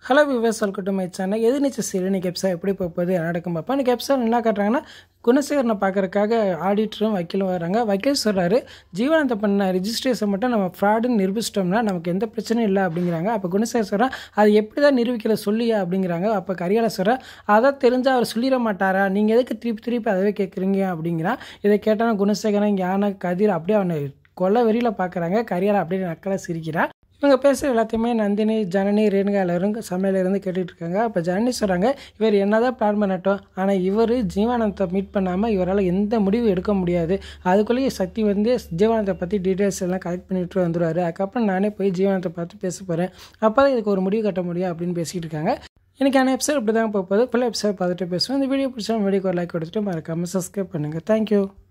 hello viewers welcome my channel Ethirneechal serial இன்னைக்கு episode எப்படி போகுது நடக்கும் பார்ப்போம் இன்னைக்கு எபிசோட் என்ன காட்டுறாங்கன்னா குணசேகரனை பார்க்கறக்காக ஆடிட்டரும் வக்கீலும் வராங்க வக்கீல் சொல்கிறாரு ஜீவனத்தை பண்ண ரிஜிஸ்ட்ரேஷன் மட்டும் நம்ம ஃப்ராடுன்னு நிரூபிச்சிட்டோம்னா நமக்கு எந்த பிரச்சனையும் இல்லை அப்படிங்கிறாங்க அப்போ குணசேகர் சொல்கிறான் அது எப்படி தான் நிரூபிக்கிற சொல்லியா அப்படிங்கிறாங்க அப்போ கரியால சொல்கிறா அதை தெரிஞ்சால் அவர் சொல்லிட மாட்டாரா நீங்கள் எதுக்கு திருப்பி திருப்பி அதவே கேட்குறீங்க அப்படிங்கிறான் இதை கேட்டால் குணசேகரன் யானை கதிர் அப்படியே அவனை கொல்ல வெறியில் பார்க்குறாங்க கரியால அப்படியே நக்கலை சிரிக்கிறா இவங்க பேசுகிற எல்லாத்தையுமே நந்தினி ஜனனி ரேணுகா எல்லாரும் சமையல இருந்து கேட்டுட்டு இருக்காங்க அப்போ ஜனனி சொல்கிறாங்க இவர் என்னதான் பிளான் பண்ணட்டும் ஆனால் இவர் ஜீவானந்தத்தை மீட் பண்ணாமல் இவரால் எந்த முடிவு எடுக்க முடியாது அதுக்குள்ளேயே சக்தி வந்து ஜீவானந்தை பற்றி டீட்டெயில்ஸ் எல்லாம் கலெக்ட் பண்ணிட்டு வந்துடுவார் அதுக்கப்புறம் நானே போய் ஜீவானத்தை பார்த்து பேச போகிறேன் அப்போ தான் இதுக்கு ஒரு முடிவு கட்ட முடியும் அப்படின்னு பேசிகிட்டு இருக்காங்க எனக்கான எபிசோட் இப்படி தான் போகுது ஃபுல் எபிசோட் பார்த்துட்டு பேசுவோம் இந்த வீடியோ பிடிச்சா வீடியோக்கு ஒரு லைக் கொடுத்துட்டு மறக்காமல் சப்ஸ்கிரைப் பண்ணுங்கள் தேங்க்யூ